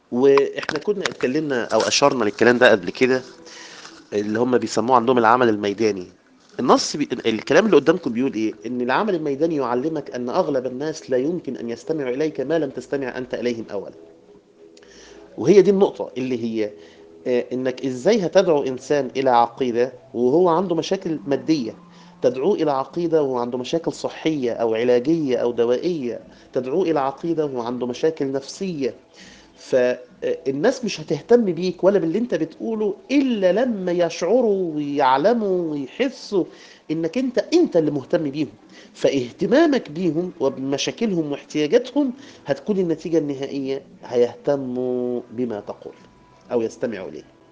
واحنا كنا اتكلمنا او اشرنا للكلام ده قبل كده اللي هم بيسموه عندهم العمل الميداني النص بي... الكلام اللي قدامكم بيقول ايه ان العمل الميداني يعلمك ان اغلب الناس لا يمكن ان يستمعوا اليك ما لم تستمع انت اليهم اولا وهي دي النقطة اللي هي آه، انك ازاي هتدعو انسان الى عقيدة وهو عنده مشاكل مادية تدعوه الى عقيدة وهو عنده مشاكل صحية او علاجية او دوائية تدعوه الى عقيدة وهو عنده مشاكل نفسية فالناس مش هتهتم بيك ولا باللي انت بتقوله الا لما يشعروا ويعلموا ويحسوا انك انت انت اللي مهتم بيهم فاهتمامك بيهم وبمشاكلهم واحتياجاتهم هتكون النتيجة النهائية هيهتموا بما تقول او يستمعوا اليه